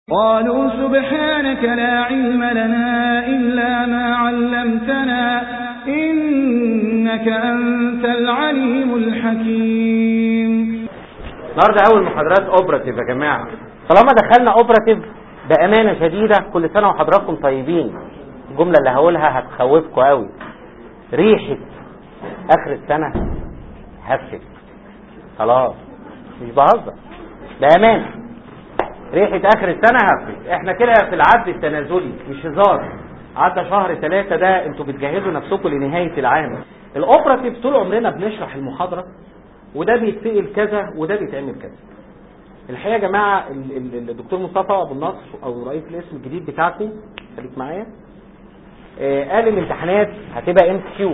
قالوا سبحانك لا علم لنا إلا ما علمتنا إنك أنت العليم الحكيم النهارده اول محاضرات اوبراتيف يا جماعه طالما دخلنا اوبراتيف بامانه شديده كل سنه وحضراتكم طيبين الجمله اللي هقولها هتخوفكم قوي ريحه اخر السنه هفت خلاص مش بهزر بامانه ريحه اخر السنه هفت احنا كده في العد التنازلي مش هزار عدى شهر ثلاثة ده انتوا بتجهزوا نفسكم لنهاية العام الاوبراتيف طول عمرنا بنشرح المحاضرة وده بيتسأل كذا وده بيتعمل كذا الحقيقه يا جماعه ال- ال- الدكتور مصطفى ابو النصر او رئيس الاسم الجديد بتاعكم خليك معايا آه، قال الامتحانات هتبقى ام كيو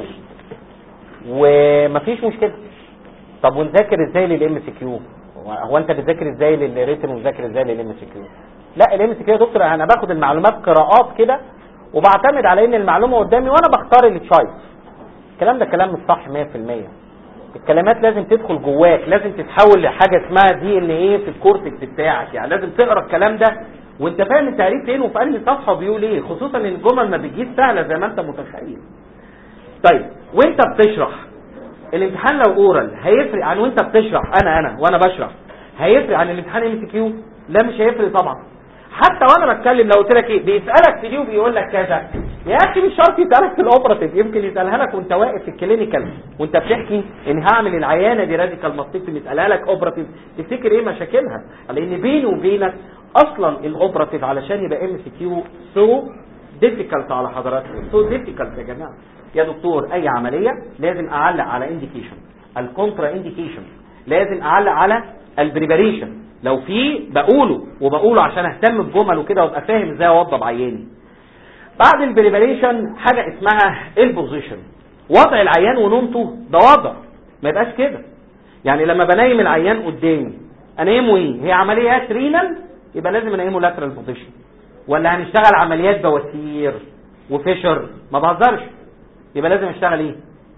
ومفيش مشكله طب ونذاكر ازاي للام سي كيو هو انت بتذاكر ازاي للريتن وتذاكر ازاي للام سي كيو لا الام سي كيو يا دكتور انا باخد المعلومات قراءات كده وبعتمد على ان المعلومه قدامي وانا بختار التشايس الكلام ده كلام مش صح 100% الكلمات لازم تدخل جواك لازم تتحول لحاجه اسمها دي ان ايه في الكورتكس بتاعك يعني لازم تقرا الكلام ده وانت فاهم التعريف فين وفي انهي صفحه بيقول ايه خصوصا ان الجمل ما بتجيش سهله زي ما انت متخيل طيب وانت بتشرح الامتحان لو اورال هيفرق عن وانت بتشرح انا انا وانا بشرح هيفرق عن الامتحان ام سي كيو لا مش هيفرق طبعا حتى وانا بتكلم لو قلت لك ايه بيسالك في دي وبيقول لك كذا يا اخي مش شرط يسالك في الاوبراتيف يمكن يسالها لك وانت واقف في الكلينيكال وانت بتحكي ان هعمل العيانه دي راديكال ماستيكتومي يسالها لك اوبراتيف تفتكر ايه مشاكلها لان بيني وبينك اصلا الاوبراتيف علشان يبقى ام سي كيو سو ديفيكالت على حضراتكم سو ديفيكالت يا جماعه يا دكتور اي عمليه لازم اعلق على انديكيشن الكونترا انديكيشن لازم اعلق على البريباريشن لو في بقوله وبقوله عشان اهتم بجمل وكده وابقى فاهم ازاي اوضب عياني بعد البريباريشن حاجه اسمها البوزيشن وضع العيان ونومته ده وضع ما يبقاش كده يعني لما بنيم العيان قدامي انيمه ايه هي عمليات رينال يبقى لازم انيمه لاترال بوزيشن ولا هنشتغل عمليات بواسير وفيشر ما بهزرش يبقى لازم اشتغل ايه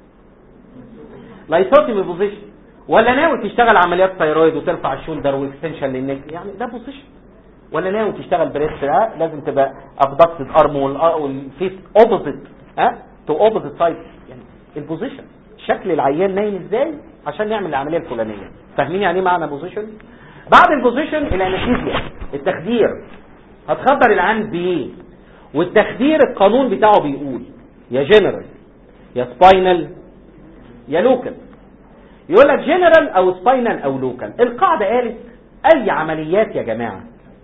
لايسوتيمي بوزيشن ولا ناوي تشتغل عمليات ثيرويد وترفع الشولدر واكستنشن للنك يعني ده بوزيشن ولا ناوي تشتغل بريست لا لازم تبقى ابدكتد ارم والفيس اوبوزيت ها تو اوبوزيت سايد يعني البوزيشن شكل العيان نايم ازاي عشان نعمل العمليه الفلانيه فاهمين يعني ايه معنى بوزيشن بعد البوزيشن الانستيزيا التخدير هتخدر العيان بايه والتخدير القانون بتاعه بيقول يا جنرال يا سباينال يا لوكال يقول لك جنرال او سباينال او لوكال القاعده قالت اي عمليات يا جماعه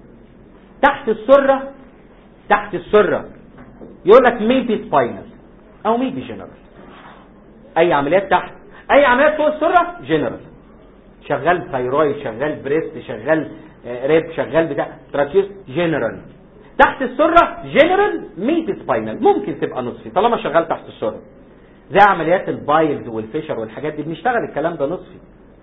تحت السره تحت السره يقول لك ميبي سباينال او ميبي جنرال اي عمليات تحت اي عمليات فوق السره جنرال شغال ثايرويد شغال بريست شغال آه، ريب شغال بتاع تراكيوس جنرال تحت السره جنرال ميبي سباينال ممكن تبقى نصفي طالما شغال تحت السره زي عمليات البايلز والفيشر والحاجات دي بنشتغل الكلام ده نصفي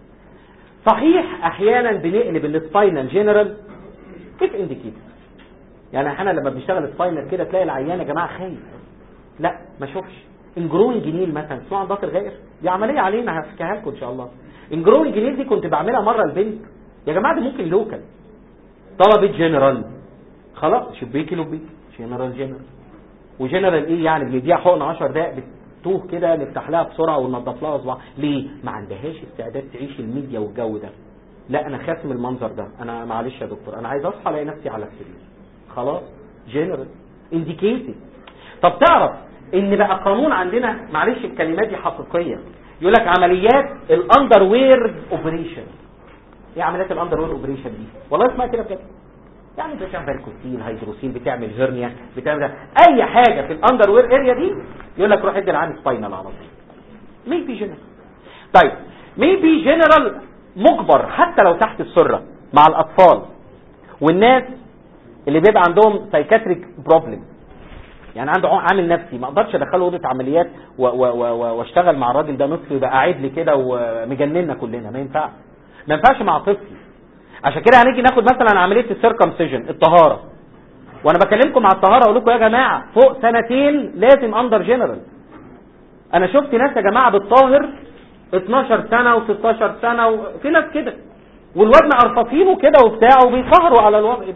صحيح احيانا بنقلب السباينال جنرال كيف انديكيتور يعني احيانا لما بنشتغل سباينال كده تلاقي العيان يا جماعه خايف لا ما شوفش انجروين جنين مثلا تسمعوا عن ضغط الغائر دي عمليه علينا هحكيها لكم ان شاء الله انجروين جنين دي كنت بعملها مره البنت يا جماعه دي ممكن لوكال طلبت جنرال خلاص شبيكي لبيكي جنرال جنرال وجنرال ايه يعني بنديها حقن 10 دقائق بتوه كده نفتح لها بسرعه وننضف لها اصبع ليه ما عندهاش استعداد تعيش الميديا والجو ده لا انا خاف من المنظر ده انا معلش يا دكتور انا عايز اصحى الاقي نفسي على السرير خلاص جنرال انديكيتد طب تعرف ان بقى قانون عندنا معلش الكلمات دي حقيقيه يقول لك عمليات الاندر وير اوبريشن ايه عمليات الاندر وير اوبريشن دي والله اسمها كده بجد يعني بتعمل فالكوستين هيدروسين بتعمل هرنيا بتعمل اي حاجه في الاندر وير اريا دي يقول لك روح ادي العين سباينال على طول ميبي جنرال طيب ميبي جنرال مجبر حتى لو تحت السره مع الاطفال والناس اللي بيبقى عندهم سايكاتريك بروبلم يعني عنده عامل نفسي ما اقدرش ادخله اوضه عمليات و- و- و- واشتغل مع الراجل ده نصف يبقى قاعد لي كده ومجننا كلنا ما ينفعش ما ينفعش مع طفل عشان كده هنيجي ناخد مثلا عمليه السيركمسيجن الطهاره وانا بكلمكم على الطهاره اقول لكم يا جماعه فوق سنتين لازم اندر جنرال انا شفت ناس يا جماعه بتطاهر 12 سنه و16 سنه وفي ناس كده والواد مقرفصينه كده وبتاع وبيطهروا على الوضع ده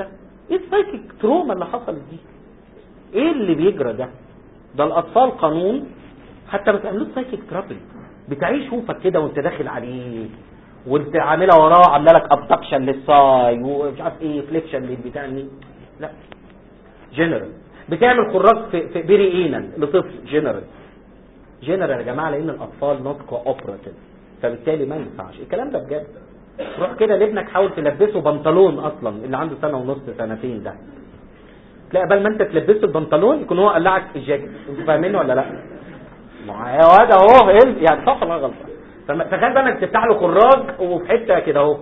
ايه السايكيك تروما اللي حصلت دي ايه اللي بيجرى ده ده الاطفال قانون حتى ما تعملوش سايكيك ترابل بتعيش خوفك كده وانت داخل عليه وانت عاملها وراه عامله لك ابدكشن للصاي ومش عارف ايه فليكشن للبتاع دي لا جنرال بتعمل خراج في, في بيري اينال لطفل جنرال جنرال يا جماعه لان الاطفال نوت كوبراتيف فبالتالي ما ينفعش الكلام ده بجد روح كده لابنك حاول تلبسه بنطلون اصلا اللي عنده سنه ونص سنتين ده تلاقي قبل ما انت تلبسه البنطلون يكون هو قلعك الجاكيت انتوا فاهمين ولا لا؟ ما يا واد اهو إيه؟ يعني صح ولا غلط تخيل بقى انك تفتح له خراج وفي حته كده اهو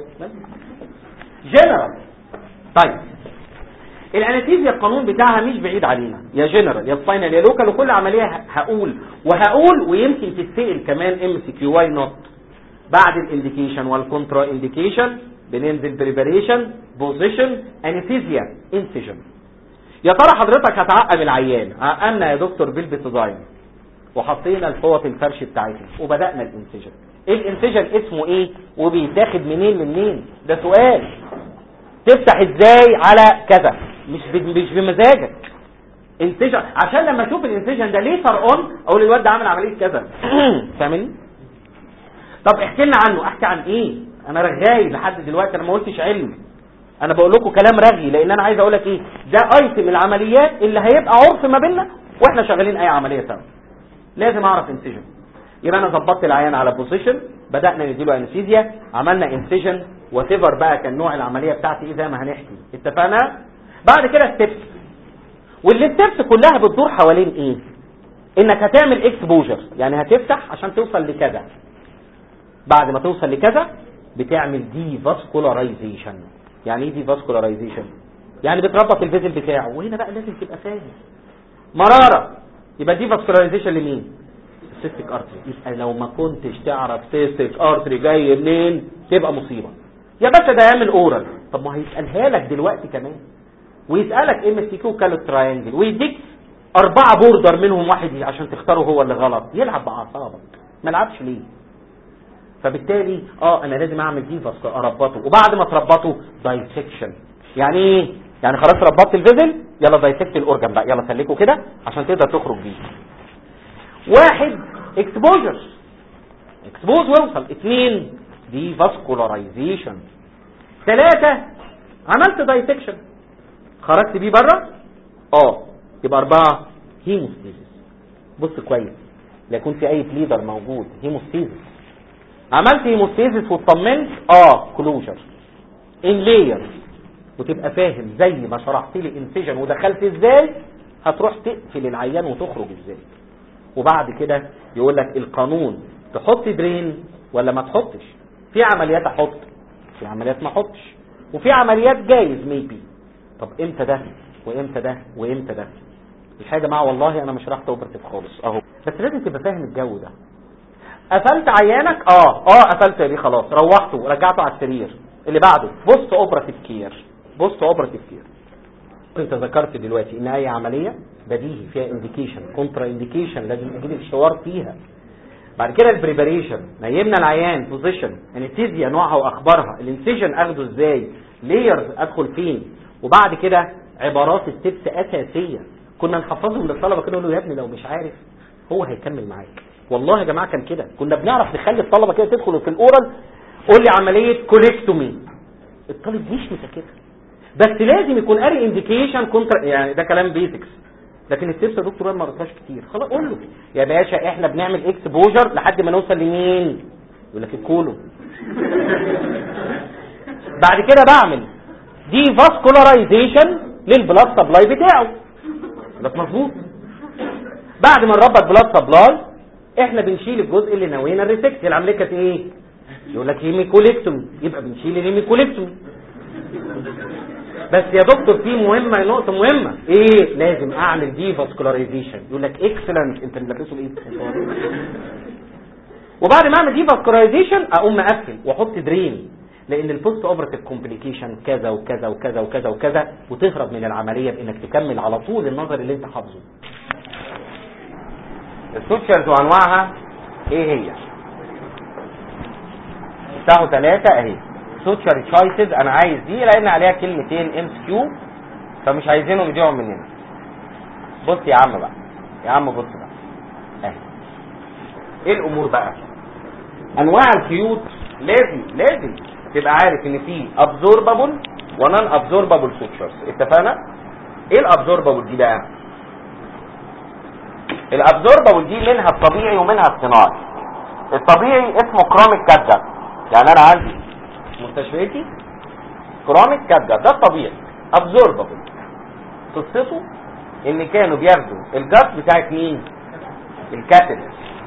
جنرال طيب الانستيزيا القانون بتاعها مش بعيد علينا يا جنرال يا سباينال يا لوكال وكل عمليه هقول وهقول ويمكن تتسال كمان ام سي كيو واي نوت بعد الانديكيشن والكونترا انديكيشن بننزل بريباريشن بوزيشن انستيزيا انسيجن يا ترى حضرتك هتعقم العيان عقمنا يا دكتور بالبيتوزاين وحطينا الفوط الفرش بتاعتنا وبدانا الانسيجن الانسيجن اسمه ايه وبيتاخد منين لمنين ده سؤال تفتح ازاي على كذا مش مش بمزاجك انسجن عشان لما اشوف الانسجن ده ليه فرقون اقول الواد ده عامل عمليه كذا فاهمني طب احكي لنا عنه احكي عن ايه انا رغاي لحد دلوقتي انا ما قلتش علم انا بقول لكم كلام رغي لان انا عايز اقول لك ايه ده ايتم العمليات اللي هيبقى عرف ما بيننا واحنا شغالين اي عمليه سوا لازم اعرف انسجن يبقى انا ظبطت العيان على بوزيشن بدانا نديله انستيزيا عملنا انسجن وات بقى كان نوع العمليه بتاعتي ايه زي ما هنحكي اتفقنا بعد كده ستيبس والستيبس كلها بتدور حوالين ايه انك هتعمل اكسبوجر يعني هتفتح عشان توصل لكذا بعد ما توصل لكذا بتعمل دي فاسكولارايزيشن يعني ايه دي فاسكولارايزيشن يعني بتربط الفيزل بتاعه وهنا بقى لازم تبقى فاهم مراره يبقى دي فاسكولارايزيشن لمين سيستيك ارتري يبقى لو ما كنتش تعرف سيستيك ارتري جاي منين تبقى مصيبه يا باشا ده يعمل اورال طب ما هيسالها لك دلوقتي كمان ويسالك ام اس كيو كالو تراينجل ويديك اربعه بوردر منهم واحد عشان تختاره هو اللي غلط يلعب باعصابك ما لعبش ليه فبالتالي اه انا لازم اعمل دي اربطه وبعد ما تربطه دايسكشن يعني ايه يعني خلاص ربطت الفيزل يلا دايسكت الاورجن بقى يلا سلكه كده عشان تقدر تخرج بيه واحد اكسبوجر اكسبوز ويوصل اثنين دي فاسكولارايزيشن ثلاثة عملت دايسكشن خرجت بيه بره اه يبقى اربعة هيموستيزيس بص كويس لا يكون في اي بليدر موجود هيموستيزيس عملت هيموستيزيس واطمنت اه كلوجر ان لايرز وتبقى فاهم زي ما شرحت لي انسجن ودخلت ازاي هتروح تقفل العيان وتخرج ازاي وبعد كده يقول لك القانون تحط درين ولا ما تحطش في عمليات احط في عمليات ما احطش وفي عمليات جايز ميبي طب امتى ده وامتى ده وامتى ده مش حاجه جماعه والله انا مش رحت اوبرتيف خالص اهو بس لازم تبقى فاهم الجو ده قفلت عيانك اه اه قفلت دي خلاص روحته ورجعته على السرير اللي بعده بوست اوبرتيف كير بوست اوبرتيف كير انت ذكرت دلوقتي ان اي عمليه بديهي فيها انديكيشن كونترا انديكيشن لازم اجيب الحوار فيها بعد كده البريباريشن نيمنا العيان بوزيشن انستيزيا نوعها واخبارها الانسيجن اخده ازاي ليرز ادخل فين وبعد كده عبارات ستيبس اساسيه كنا نحفظهم للطلبه كده نقول له يا ابني لو مش عارف هو هيكمل معاك والله يا جماعه كان كده كنا بنعرف نخلي الطلبه كده تدخل في الاورال قول لي عمليه كوليكتومي الطالب مش مذاكرها بس لازم يكون قاري انديكيشن كونتر يعني ده كلام بيزكس لكن التبس يا دكتور ما قريتهاش كتير خلاص قول له يا باشا احنا بنعمل اكسبوجر لحد ما نوصل لمين يقول لك الكولون بعد كده بعمل دي فاسكولارايزيشن للبلاد سبلاي بتاعه ده مظبوط بعد ما نربط بلاد سبلاي احنا بنشيل الجزء اللي نوينا الريسكت العمليه كانت ايه يقول لك هيميكوليكتومي يبقى بنشيل الهيميكوليكتومي بس يا دكتور في مهمه نقطه مهمه ايه لازم اعمل دي فاسكولارايزيشن يقول لك اكسلنت انت ملبسه بايه وبعد ما اعمل دي فاسكولارايزيشن اقوم مقفل واحط درين لان البوست اوبرتيف كومبليكيشن كذا وكذا وكذا وكذا وكذا وتهرب من العمليه بانك تكمل على طول النظر اللي انت حافظه السوتشرز وانواعها ايه هي بتاعه ثلاثة اهي سوتشر تشايسز انا عايز دي لان عليها كلمتين ام كيو فمش عايزينهم يضيعوا مننا بص يا عم بقى يا عم بص بقى اهي ايه الامور بقى انواع الخيوط لازم لازم تبقى عارف ان في ابزوربابل ونان ابزوربابل سوتشرز اتفقنا ايه الابزوربابل دي بقى الابزوربابل دي منها الطبيعي ومنها الصناعي الطبيعي اسمه كروميك كاتجر يعني انا عندي مستشفيتي كروميك كاتجر ده الطبيعي ابزوربابل قصته ان كانوا بياخدوا الجاس بتاعت مين الكاتل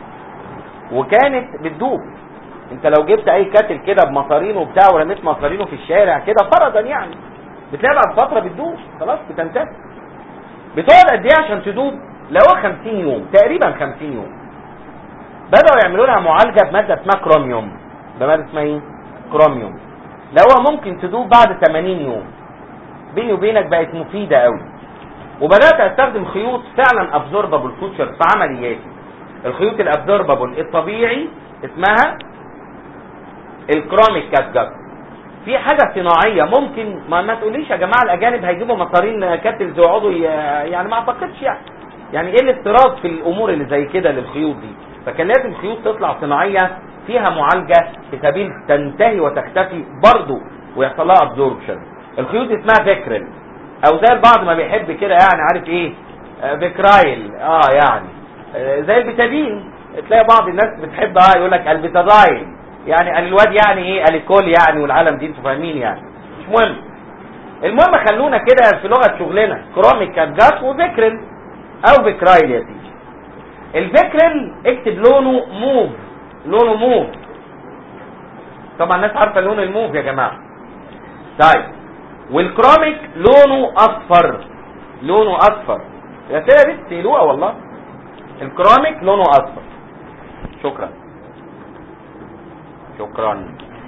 وكانت بتدوب انت لو جبت اي كاتل كده بمصارينه وبتاع ورميت مصارينه في الشارع كده فرضا يعني بتلاقي بعد فتره بتدوب خلاص بتنتهي بتقعد قد ايه عشان تدوب لو 50 يوم تقريبا 50 يوم بدأوا يعملوا لها معالجة بمادة اسمها كروميوم بمادة اسمها ايه كروميوم لو هو ممكن تدوب بعد 80 يوم بيني وبينك بقت مفيدة قوي وبدأت استخدم خيوط فعلا ابزوربابل فوتشر في عملياتي الخيوط الابزوربابل الطبيعي اسمها الكروميك كاتجر في حاجة صناعية ممكن ما, ما تقوليش يا جماعة الأجانب هيجيبوا مصارين كاتلز ويقعدوا ي- يعني ما أعتقدش يعني يعني إيه الافتراض في الأمور اللي زي كده للخيوط دي فكان لازم خيوط تطلع صناعية فيها معالجة في سبيل تنتهي وتختفي برضه ويحصل لها ابزوربشن الخيوط اسمها فيكرل او زي البعض ما بيحب كده يعني عارف ايه آه، فيكرايل اه يعني آه، زي البتادين تلاقي بعض الناس بتحب اه يقول لك البتادايل يعني الواد يعني ايه الكول يعني والعالم دي انتوا فاهمين يعني مش مهم المهم خلونا كده في لغه شغلنا كروميك كاتجات وفيكرل او فيكرايل يا سيدي الفيكرل اكتب لونه موف لونه موف طبعا الناس عارفه لون الموف يا جماعه طيب والكروميك لونه اصفر لونه اصفر يا سيدي تقلوها والله الكروميك لونه اصفر شكرا شكرا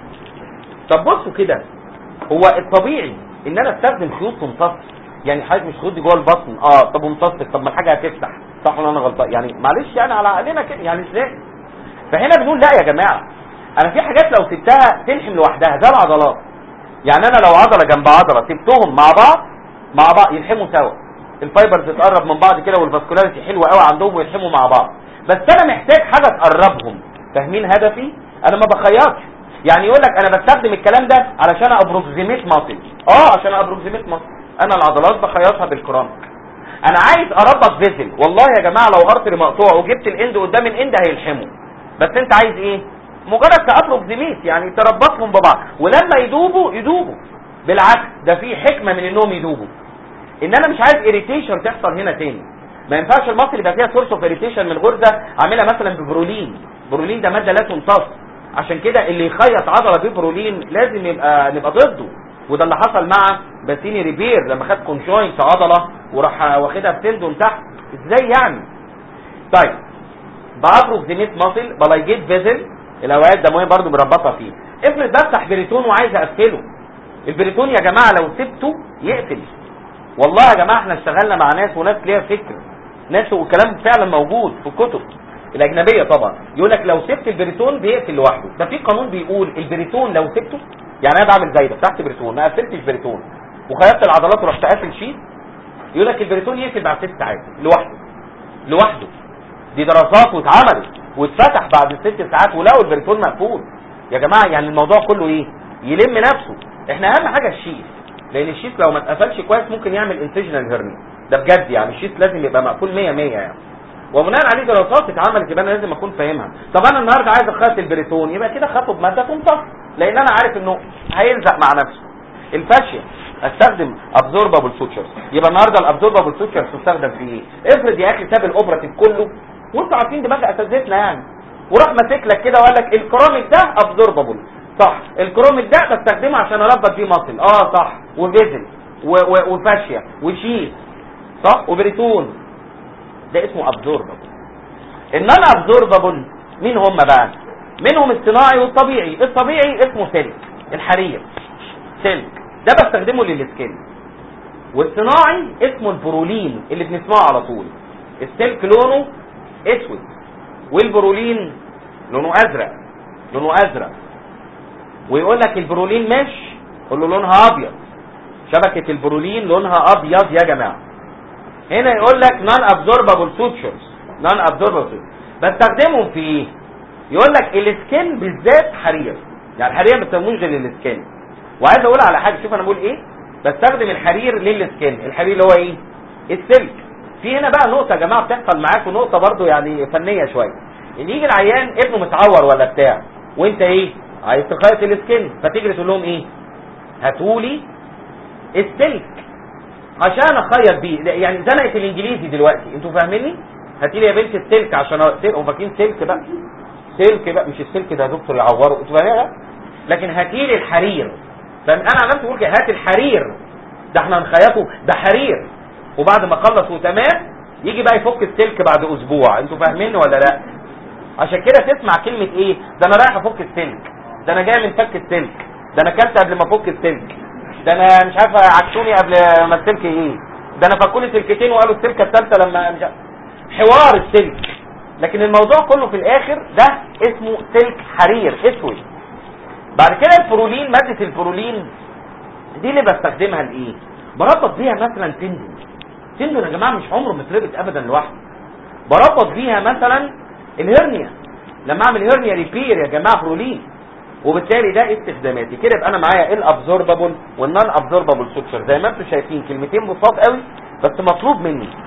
طب بصوا كده هو الطبيعي ان انا استخدم خيوط تمتص يعني حاجه مش خيوط دي جوه البطن اه طب ومتص طب ما الحاجه هتفتح صح ولا انا غلطان يعني معلش يعني على عقلنا كده يعني ازاي فهنا بنقول لا يا جماعه انا في حاجات لو سبتها تلحم لوحدها زي العضلات يعني انا لو عضله جنب عضله سبتهم مع بعض مع بعض يلحموا سوا الفايبرز تتقرب من بعض كده والفاسكولاريتي حلوه قوي عندهم ويلحموا مع بعض بس انا محتاج حاجه تقربهم فاهمين هدفي انا ما بخيطش يعني يقول لك انا بستخدم الكلام ده علشان ابروكسيميت ماسل اه عشان ابروكسيميت ماسل انا العضلات بخيطها بالكرامك انا عايز اربط فيزل والله يا جماعه لو ارتري مقطوع وجبت الاند قدام الاند هيلحمه بس انت عايز ايه مجرد كابروكسيميت يعني تربطهم ببعض ولما يدوبوا يدوبوا بالعكس ده في حكمه من انهم يدوبوا ان انا مش عايز اريتيشن تحصل هنا تاني ما ينفعش المصل يبقى فيها سورس اوف اريتيشن من غرزه عاملها مثلا ببرولين برولين ده ماده لا تمتص عشان كده اللي يخيط عضله ببرولين لازم يبقى نبقى ضده وده اللي حصل مع باسيني ريبير لما خد كونجوينت عضله وراح واخدها بتندون تحت ازاي يعني طيب بابروكسيميت ماسل بلايجيت فيزل الاوعيه الدمويه برضو مربطه فيه افرض بفتح بريتون وعايز اقفله البريتون يا جماعه لو سبته يقفل والله يا جماعه احنا اشتغلنا مع ناس وناس ليها فكر ناس وكلام فعلا موجود في الكتب الاجنبيه طبعا يقول لك لو سبت البريتون بيقفل لوحده ده في قانون بيقول البريتون لو سبته يعني انا بعمل زي ده فتحت بريتون ما قفلتش بريتون وخيطت العضلات ورحت قافل شيت يقول لك البريتون يقفل بعد ست ساعات لوحده لوحده دي دراسات واتعملت واتفتح بعد ست ساعات ولقوا البريتون مقفول يا جماعه يعني الموضوع كله ايه يلم نفسه احنا اهم حاجه الشيت لان الشيت لو ما اتقفلش كويس ممكن يعمل انتجنال هيرني ده بجد يعني الشيت لازم يبقى مقفول 100 100 يعني وبناء عليه دراسات اتعملت يبقى انا لازم اكون فاهمها طب انا النهارده عايز اخيط البريتون يبقى كده خطه بماده تمتص لان انا عارف انه هيلزق مع نفسه الفاشيه استخدم ابزوربابل سوتشرز يبقى النهارده الابزوربابل سوتشرز تستخدم في ايه افرض يا اخي ساب الاوبراتيف كله وانتوا عارفين دماغ اساتذتنا يعني وراح ماسك لك كده وقال لك الكراميك ده ابزوربابل صح الكروميك ده بستخدمه عشان اربط بيه ماسل اه صح وفيزل و- و- وفاشيا وشيس صح وبريتون ده اسمه ابزوربابل انما ابزوربابل مين هم بقى منهم الصناعي والطبيعي الطبيعي اسمه سلك الحرير سلك ده بستخدمه للسكين والصناعي اسمه البرولين اللي بنسمعه على طول السلك لونه اسود والبرولين لونه ازرق لونه ازرق ويقول لك البرولين مش قول له لونها ابيض شبكة البرولين لونها ابيض يا جماعة هنا يقول لك نون ابزوربابل سوتشرز نون ابزوربابل بستخدمهم في ايه يقول لك السكين بالذات حرير يعني الحرير ما بتسموش غير للسكين وعايز اقول على حاجه شوف انا بقول ايه بستخدم الحرير للسكين الحرير اللي هو ايه السلك في هنا بقى نقطه يا جماعه بتحصل معاكم نقطه برضو يعني فنيه شويه ان يجي العيان ابنه متعور ولا بتاع وانت ايه عايز تخيط السكين فتجري تقول لهم ايه هاتولي السلك عشان اخيط بيه يعني زنقه الانجليزي دلوقتي انتوا فاهميني هاتي لي يا بنت السلك عشان سلك هم فاكرين سلك بقى سلك بقى مش السلك ده يا دكتور يعوره انتوا فاهمين لكن هاتي لي الحرير فانا عملت بقول كده هات الحرير ده احنا هنخيطه ده حرير وبعد ما خلص وتمام يجي بقى يفك السلك بعد اسبوع انتوا فاهمين ولا لا عشان كده تسمع كلمه ايه ده انا رايح افك السلك ده انا جاي من فك السلك ده انا اكلت قبل ما افك السلك ده انا مش عارف عكسوني قبل ما السلك ايه ده انا فكوني سلكتين وقالوا السلكه الثالثه لما مش عارف. حوار السلك لكن الموضوع كله في الاخر ده اسمه سلك حرير اسود بعد كده الفرولين مادة الفرولين دي اللي بستخدمها لايه بربط بيها مثلا تندن تندن يا جماعة مش عمره متربط ابدا لوحده بربط بيها مثلا الهرنيا لما اعمل هرنيا ريبير يا جماعة فرولين وبالتالي ده استخداماتي كده يبقى انا معايا الابزوربابل والنون ابزوربابل سوتشر زي ما انتم شايفين كلمتين بساط قوي بس مطلوب مني